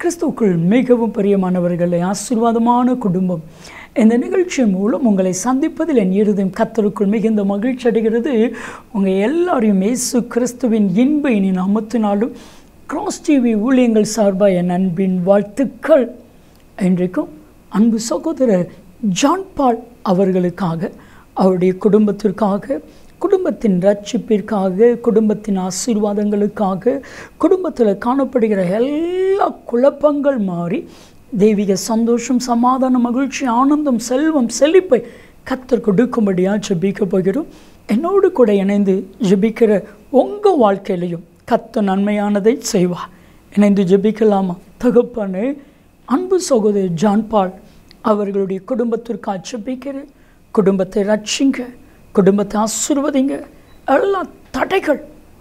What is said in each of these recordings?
கிறிஸ்துவுக்குள் மிகவும் பிரியமானவர்களே ஆசீர்வாதமான குடும்பம் இந்த நிகழ்ச்சி மூலம் உங்களை சந்திப்பதில் என் இருதயம் கத்தருக்குள் மிகுந்த மகிழ்ச்சி அடைகிறது உங்கள் எல்லாரையும் இயேசு கிறிஸ்துவின் இன்ப இனி நாமத்தினாலும் கிராஸ் டிவி ஊழியங்கள் சார்பாக என் அன்பின் வாழ்த்துக்கள் இன்றைக்கும் அன்பு சகோதரர் ஜான் பால் அவர்களுக்காக அவருடைய குடும்பத்திற்காக குடும்பத்தின் ரட்சிப்பிற்காக குடும்பத்தின் ஆசீர்வாதங்களுக்காக குடும்பத்தில் காணப்படுகிற எல்லா குழப்பங்கள் மாறி தெய்வீக சந்தோஷம் சமாதானம் மகிழ்ச்சி ஆனந்தம் செல்வம் செழிப்பை கத்தர் கொடுக்கும்படியாக ஜெபிக்க போகிறோம் என்னோடு கூட இணைந்து ஜெபிக்கிற உங்கள் வாழ்க்கையிலையும் கத்த நன்மையானதை செய்வார் இணைந்து ஜெபிக்கலாமா தகப்பனே அன்பு சகோதரர் ஜான் பால் அவர்களுடைய குடும்பத்திற்காக ஜெபிக்கிறேன் குடும்பத்தை ரட்சிங்க குடும்பத்தை ஆசிர்வதிங்க எல்லா தடைகள்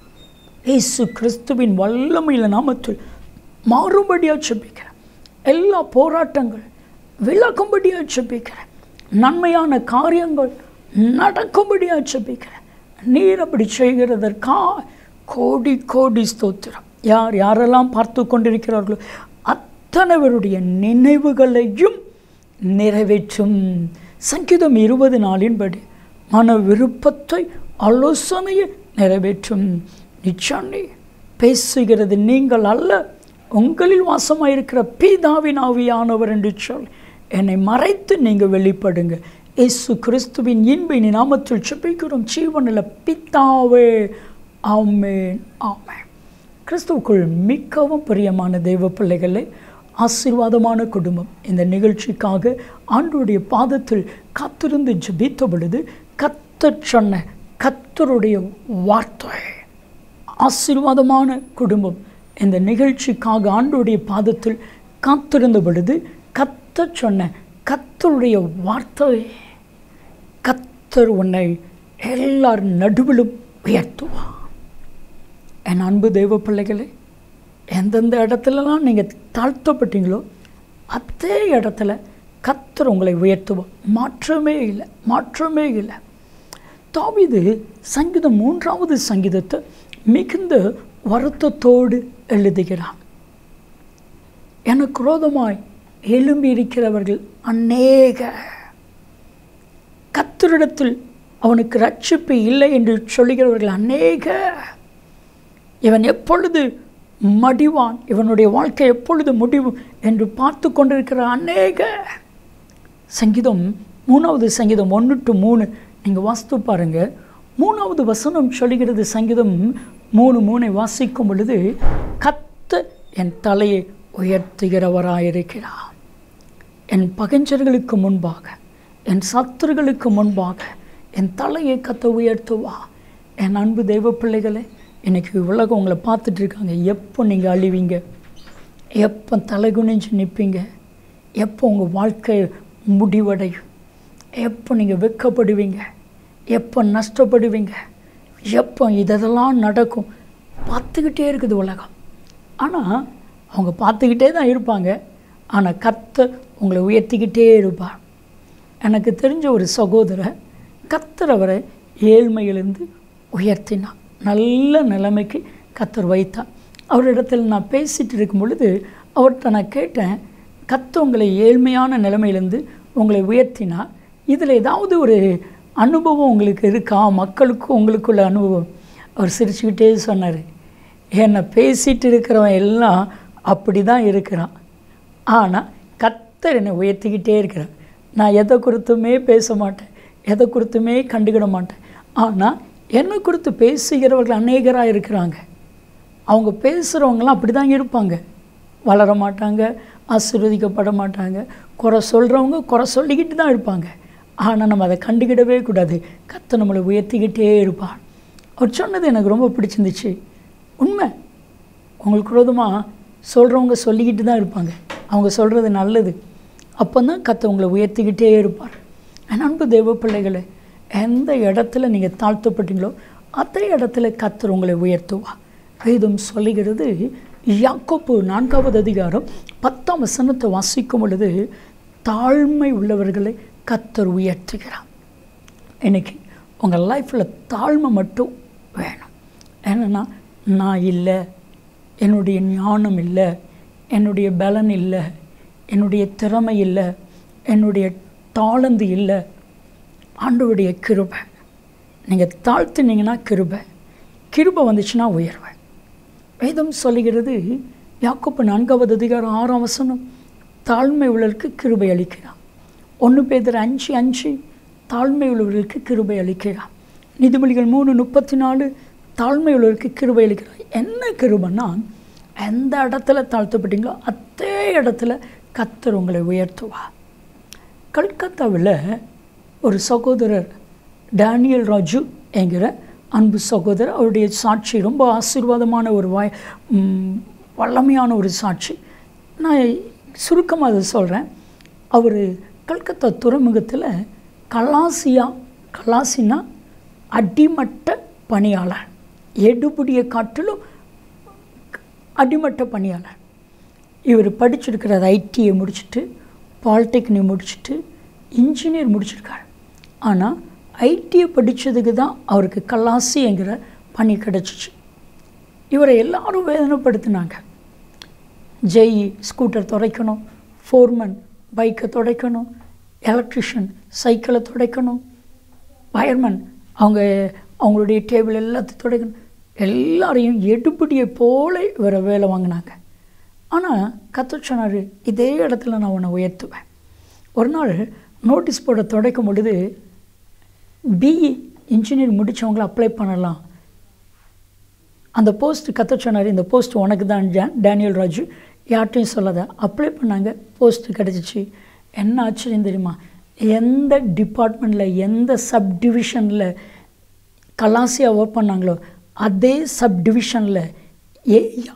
இயேசு கிறிஸ்துவின் வல்லமையில் நாமத்தில் மாறும்படியாக ஜெபிக்கிறேன் எல்லா போராட்டங்கள் விலகும்படியாக ஜெபிக்கிறேன் நன்மையான காரியங்கள் நடக்கும்படியாக ஜெபிக்கிறேன் நீர் அப்படி செய்கிறதற்கா கோடி கோடி ஸ்தோத்திரம் யார் யாரெல்லாம் பார்த்து கொண்டிருக்கிறார்களோ அத்தனைவருடைய நினைவுகளையும் நிறைவேற்றும் சங்கீதம் இருபது நாளின்படி மன விருப்பத்தை ஆலோசனையை நிறைவேற்றும் நிச்சயம் பேசுகிறது நீங்கள் அல்ல உங்களில் வாசமாயிருக்கிற பீதாவின் ஆவியானவர் என்று சொல் என்னை மறைத்து நீங்கள் வெளிப்படுங்க இயேசு கிறிஸ்துவின் இன்பின் நாமத்தில் செப்பிக்கிறோம் ஜீவனில் பித்தாவே ஆமேன் ஆமேன் கிறிஸ்துவுக்குள் மிகவும் பிரியமான தெய்வ பிள்ளைகளே ஆசீர்வாதமான குடும்பம் இந்த நிகழ்ச்சிக்காக ஆண்டுடைய பாதத்தில் காத்திருந்து ஜபித்த பொழுது கத்தர் சொன்ன கத்தருடைய வார்த்தை ஆசீர்வாதமான குடும்பம் இந்த நிகழ்ச்சிக்காக ஆண்டுடைய பாதத்தில் காத்திருந்த பொழுது கத்த சொன்ன கத்தருடைய வார்த்தை கத்தர் உன்னை எல்லார் நடுவிலும் உயர்த்துவான் என் அன்பு தெய்வ பிள்ளைகளே எந்தெந்த இடத்துலலாம் நீங்கள் தாழ்த்தப்பட்டீங்களோ அதே இடத்துல கத்தர் உங்களை உயர்த்துவோம் மாற்றமே இல்லை மாற்றமே இல்லை தாவிது சங்கீதம் மூன்றாவது சங்கீதத்தை மிகுந்த வருத்தத்தோடு எழுதுகிறான் எனக்கு குரோதமாய் எழும்பி இருக்கிறவர்கள் அநேக கத்தரிடத்தில் அவனுக்கு ரட்சிப்பு இல்லை என்று சொல்லுகிறவர்கள் அநேக இவன் எப்பொழுது மடிவான் இவனுடைய வாழ்க்கை எப்பொழுது முடிவு என்று பார்த்து கொண்டிருக்கிற அநேக சங்கீதம் மூணாவது சங்கீதம் ஒன்று டு மூணு நீங்கள் வாசித்து பாருங்கள் மூணாவது வசனம் சொல்லுகிறது சங்கீதம் மூணு மூணை வாசிக்கும் பொழுது கத்த என் தலையை உயர்த்துகிறவராயிருக்கிறார் என் பகைஞ்சர்களுக்கு முன்பாக என் சத்துருகளுக்கு முன்பாக என் தலையை கத்த உயர்த்துவா என் அன்பு தெய்வ பிள்ளைகளே இன்றைக்கி உலகம் உங்களை பார்த்துட்டு இருக்காங்க எப்போ நீங்கள் அழிவீங்க எப்போ தலை குனிஞ்சு நிற்பீங்க எப்போ உங்கள் வாழ்க்கை முடிவடையும் எப்போ நீங்கள் வெக்கப்படுவீங்க எப்போ நஷ்டப்படுவீங்க எப்போ இதெல்லாம் நடக்கும் பார்த்துக்கிட்டே இருக்குது உலகம் ஆனால் அவங்க பார்த்துக்கிட்டே தான் இருப்பாங்க ஆனால் கத்தர் உங்களை உயர்த்திக்கிட்டே இருப்பார் எனக்கு தெரிஞ்ச ஒரு சகோதரர் கத்தர் அவரை ஏழ்மையிலிருந்து உயர்த்தினார் நல்ல நிலைமைக்கு கத்தர் வைத்தார் அவரிடத்தில் நான் பேசிகிட்டு இருக்கும் பொழுது அவர்கிட்ட நான் கேட்டேன் கத்த உங்களை ஏழ்மையான நிலைமையிலேருந்து உங்களை உயர்த்தினா இதில் ஏதாவது ஒரு அனுபவம் உங்களுக்கு இருக்கா மக்களுக்கும் உங்களுக்குள்ள அனுபவம் அவர் சிரிச்சுக்கிட்டே சொன்னார் என்னை பேசிகிட்டு இருக்கிறவன் எல்லாம் அப்படி தான் இருக்கிறான் ஆனால் கத்தர் என்னை உயர்த்திக்கிட்டே இருக்கிறார் நான் எதை குறித்துமே பேச மாட்டேன் எதை குறித்துமே கண்டுக்கிட மாட்டேன் ஆனால் என்னை குறித்து பேசுகிறவர்கள் அநேகராக இருக்கிறாங்க அவங்க பேசுகிறவங்களாம் அப்படி தான் இருப்பாங்க வளர மாட்டாங்க ஆசீர்வதிக்கப்பட மாட்டாங்க குறை சொல்கிறவங்க குறை சொல்லிக்கிட்டு தான் இருப்பாங்க ஆனால் நம்ம அதை கண்டுக்கிடவே கூடாது கத்தை நம்மளை உயர்த்திக்கிட்டே இருப்பான் அவர் சொன்னது எனக்கு ரொம்ப பிடிச்சிருந்துச்சு உண்மை உங்களுக்கு விரோதமாக சொல்கிறவங்க சொல்லிக்கிட்டு தான் இருப்பாங்க அவங்க சொல்கிறது நல்லது அப்போ தான் கத்தை உங்களை உயர்த்திக்கிட்டே இருப்பார் என் அன்பு தெய்வ பிள்ளைகளை எந்த இடத்துல நீங்கள் தாழ்த்தப்பட்டீங்களோ அதே இடத்துல கத்தர் உங்களை உயர்த்துவா வேதம் சொல்லுகிறது யாக்கோப்பு நான்காவது அதிகாரம் பத்தாம் வசனத்தை வாசிக்கும் பொழுது தாழ்மை உள்ளவர்களை கத்தர் உயர்த்துகிறார் இன்னைக்கு உங்கள் லைஃப்பில் தாழ்மை மட்டும் வேணும் என்னென்னா நான் இல்லை என்னுடைய ஞானம் இல்லை என்னுடைய பலன் இல்லை என்னுடைய திறமை இல்லை என்னுடைய தாளந்து இல்லை ஆண்டவருடைய கிருபை நீங்கள் தாழ்த்துனீங்கன்னா கிருபை கிருபை வந்துச்சுன்னா உயர்வை வேதம் சொல்லுகிறது யாக்கோப்பு நான்காவது அதிகாரம் ஆறாம் வசனம் தாழ்மை உள்ளவர்களுக்கு கிருபை அளிக்கிறான் ஒன்று பேதர் அஞ்சு அஞ்சு தாழ்மை உள்ளவர்களுக்கு கிருபை அளிக்கிறான் நீதிமொழிகள் மூணு முப்பத்தி நாலு தாழ்மை உள்ளவருக்கு கிருபை அளிக்கிறான் என்ன கிருபைன்னா எந்த இடத்துல தாழ்த்தப்பட்டீங்களோ அதே இடத்துல கத்தர் உங்களை உயர்த்துவா கல்கத்தாவில் ஒரு சகோதரர் டேனியல் ராஜு என்கிற அன்பு சகோதரர் அவருடைய சாட்சி ரொம்ப ஆசீர்வாதமான ஒரு வாய் ம், வல்லமையான ஒரு சாட்சி நான் சுருக்கமாக அதை சொல்கிறேன் அவர் கல்கத்தா துறைமுகத்தில் கலாசியா கலாசினா அடிமட்ட பணியாளர் எடுபடியை காட்டிலும் அடிமட்ட பணியாளர் இவர் படிச்சிருக்கிறார் ஐடிஐ முடிச்சுட்டு பாலிடெக்னிக் முடிச்சுட்டு இன்ஜினியர் முடிச்சிருக்கார் ஆனால் ஐடிஐ படித்ததுக்கு தான் அவருக்கு கல்லாசிங்கிற பணி கிடச்சிச்சு இவரை எல்லாரும் வேதனைப்படுத்தினாங்க ஜெய் ஸ்கூட்டர் துடைக்கணும் ஃபோர்மன் பைக்கை துடைக்கணும் எலக்ட்ரிஷியன் சைக்கிளை துடைக்கணும் வயர்மேன் அவங்க அவங்களுடைய டேபிள் எல்லாத்தையும் துடைக்கணும் எல்லாரையும் எடுபடியை போல இவரை வேலை வாங்கினாங்க ஆனால் கத்த சொன்னார் இதே இடத்துல நான் உன்னை உயர்த்துவேன் ஒரு நாள் நோட்டீஸ் போர்டை துடைக்கும் பொழுது பிஇ இன்ஜினியர் முடித்தவங்கள அப்ளை பண்ணலாம் அந்த போஸ்ட் கத்த சொன்னார் இந்த போஸ்ட் உனக்கு தான் ஜா- டேனியல் ராஜு யார்ட்டையும் சொல்லாத அப்ளை பண்ணாங்க போஸ்ட் கிடச்சிச்சு என்ன ஆச்சரியம் தெரியுமா எந்த டிபார்ட்மெண்ட்டில் எந்த சப் டிவிஷனில் கலாசியா ஒர்க் பண்ணாங்களோ அதே சப் டிவிஷனில் ஏயா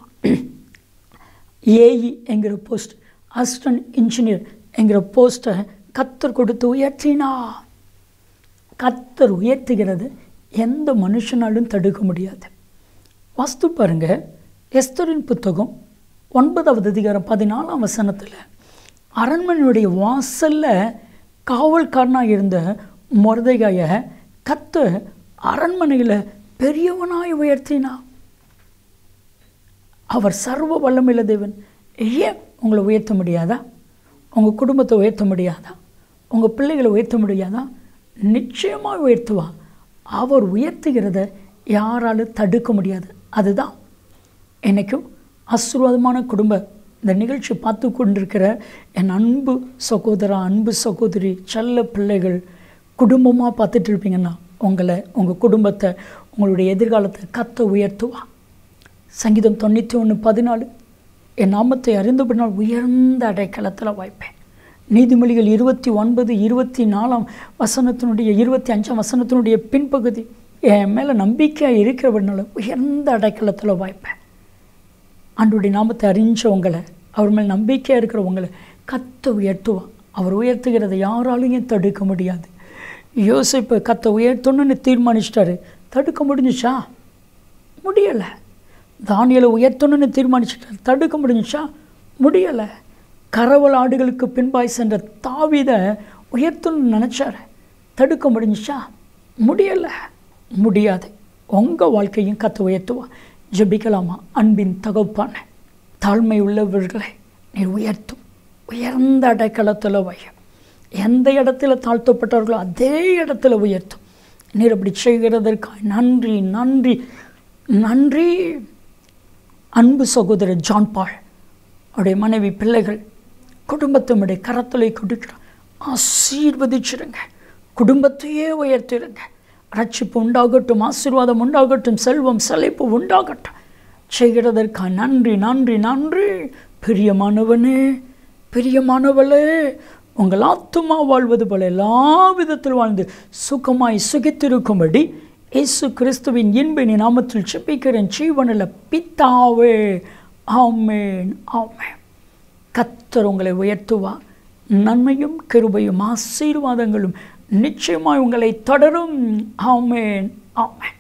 ஏஇ என்கிற போஸ்ட் அசிஸ்டன்ட் இன்ஜினியர் என்கிற போஸ்ட்டை கத்தர் கொடுத்து உயர்த்தினா கத்தர் உயர்த்துகிறது எந்த மனுஷனாலும் தடுக்க முடியாது வாஸ்து பாருங்க எஸ்தரின் புத்தகம் ஒன்பதாவது அதிகாரம் பதினாலாம் வசனத்தில் அரண்மனையுடைய வாசல்ல காவல்காரனாக இருந்த மொரதைகாய கத்த அரண்மனையில் பெரியவனாய் உயர்த்தினா அவர் சர்வ வல்லமையுள்ள தேவன் ஏன் உங்களை உயர்த்த முடியாதா உங்கள் குடும்பத்தை உயர்த்த முடியாதா உங்கள் பிள்ளைகளை உயர்த்த முடியாதா நிச்சயமாக உயர்த்துவா அவர் உயர்த்துகிறத யாராலும் தடுக்க முடியாது அதுதான் என்னைக்கும் ஆசீர்வாதமான குடும்ப இந்த நிகழ்ச்சி பார்த்து கொண்டிருக்கிற என் அன்பு சகோதரா அன்பு சகோதரி செல்ல பிள்ளைகள் குடும்பமாக பார்த்துட்டு இருப்பீங்கன்னா உங்களை உங்கள் குடும்பத்தை உங்களுடைய எதிர்காலத்தை கத்த உயர்த்துவா சங்கீதம் தொண்ணூற்றி ஒன்று பதினாலு என் நாமத்தை அறிந்தபடினால் உயர்ந்த அடைக்கலத்தில் வாய்ப்பேன் நீதிமொழிகள் இருபத்தி ஒன்பது இருபத்தி நாலாம் வசனத்தினுடைய இருபத்தி அஞ்சாம் வசனத்தினுடைய பின்பகுதி என் மேலே நம்பிக்கையாக இருக்கிறபடினால உயர்ந்த அடைக்கலத்தில் வாய்ப்பேன் ஆண்டுடைய நாமத்தை அறிஞ்சவங்களை அவர் மேல் நம்பிக்கையாக இருக்கிறவங்களை கத்த உயர்த்துவா அவர் உயர்த்துகிறதை யாராலையும் தடுக்க முடியாது யோசிப்பை கத்த உயர்த்தணும்னு தீர்மானிச்சிட்டாரு தடுக்க முடிஞ்சுச்சா முடியலை தானியலை உயர்த்தணும்னு தீர்மானிச்சிட்டாரு தடுக்க முடிஞ்சுச்சா முடியலை கரவல் ஆடுகளுக்கு பின்பாய் சென்ற தாவிதை உயர்த்தணும்னு நினச்சாரு தடுக்க முடிஞ்சுச்சா முடியலை முடியாது உங்கள் வாழ்க்கையும் கத்த உயர்த்துவா ஜெபிக்கலாமா அன்பின் தகப்பான தாழ்மை உள்ளவர்களை நீர் உயர்த்தும் உயர்ந்த அடைக்கலத்தில் வையும் எந்த இடத்துல தாழ்த்தப்பட்டவர்களோ அதே இடத்துல உயர்த்தும் நீர் அப்படி செய்கிறதற்காக நன்றி நன்றி நன்றி அன்பு சகோதரர் ஜான் பால் அவருடைய மனைவி பிள்ளைகள் குடும்பத்தினுடைய கரத்தலை கொடுக்கிறார் ஆசீர்வதிச்சிருங்க குடும்பத்தையே உயர்த்திடுங்க ரட்சிப்பு உண்டாகட்டும் ஆசீர்வாதம் உண்டாகட்டும் செல்வம் செழிப்பு உண்டாகட்டும் செய்கிறதற்காக நன்றி நன்றி நன்றி பிரியமானவனே பிரியமானவளே உங்கள் ஆத்துமா வாழ்வது போல எல்லா விதத்தில் வாழ்ந்து சுகமாய் சுகித்திருக்கும்படி இயேசு கிறிஸ்துவின் இன்பினி நாமத்தில் செப்பிக்கிறேன் ஜீவனில் பித்தாவே ஆமேன் ஆமேன் கத்தர் உங்களை உயர்த்துவா நன்மையும் கிருபையும் ஆசீர்வாதங்களும் நிச்சயமாய் உங்களை தொடரும் ஆமேன் ஆமேன்